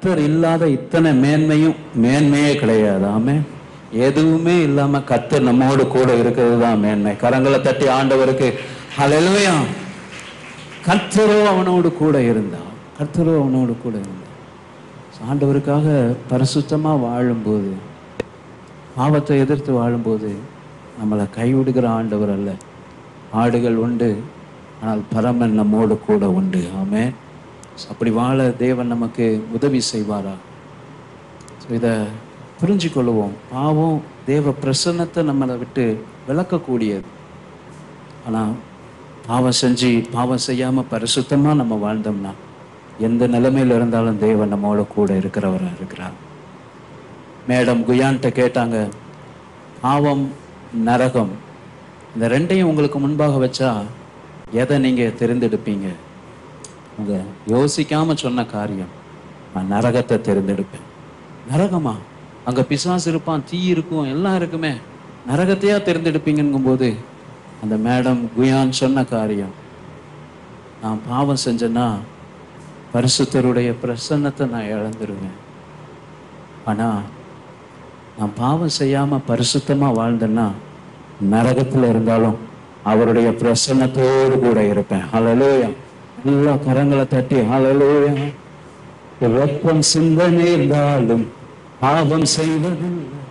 கர்த்தர் இல்லாத இத்தனை மேன்மையும் மேன்மையே கிடையாது ஆமே எதுவுமே இல்லாம கர்த்தர் நம்மோடு கூட இருக்கிறது தான் மேன்மை கரங்களை தட்டி ஆண்டவருக்கு ஹalleluya கர்த்தரோ அவனோடு கூட இருந்தார் கர்த்தரோ அவனோடு கூட இருந்தார் ஆண்டவருக்காக பரிசுத்தமா வாழும்போது பாவத்தை எதிர்த்து வாழும்போது நம்மளை கைவிடுகிற ஆண்டவர் அல்ல ஆடுகள் உண்டு ஆனால் பரமன் நம்மோடு கூட உண்டு ஆமே அப்படி வாழ தேவன் நமக்கு உதவி செய்வாரா ஸோ இதை புரிஞ்சு கொள்ளுவோம் பாவம் தேவ பிரசன்னத்தை நம்மளை விட்டு விளக்கக்கூடியது ஆனால் பாவம் செஞ்சு பாவம் செய்யாமல் பரிசுத்தமாக நம்ம வாழ்ந்தோம்னா எந்த நிலைமையில் இருந்தாலும் தேவன் நம்மோட கூட இருக்கிறவராக இருக்கிறார் மேடம் குயான்ட்ட கேட்டாங்க பாவம் நரகம் இந்த ரெண்டையும் உங்களுக்கு முன்பாக வச்சா எதை நீங்கள் தெரிந்தெடுப்பீங்க அவங்க யோசிக்காம சொன்ன காரியம் நான் நரகத்தை தேர்ந்தெடுப்பேன் நரகமா அங்க பிசாசு இருப்பான் தீ இருக்கும் எல்லாம் இருக்குமே நரகத்தையா தேர்ந்தெடுப்பீங்கங்கும் போது அந்த மேடம் குயான் சொன்ன காரியம் நான் பாவம் செஞ்சேன்னா பரிசுத்தருடைய பிரசன்னத்தை நான் இழந்துருவேன் ஆனா நான் பாவம் செய்யாம பரிசுத்தமா வாழ்ந்தேன்னா நரகத்துல இருந்தாலும் அவருடைய பிரசன்னத்தோடு கூட இருப்பேன் ஹalleluya எல்லா கரங்களை தட்டி ஹalleluya வெப்பம் சிந்தனை இருந்தாலும் பாவம் செய்வதில்லை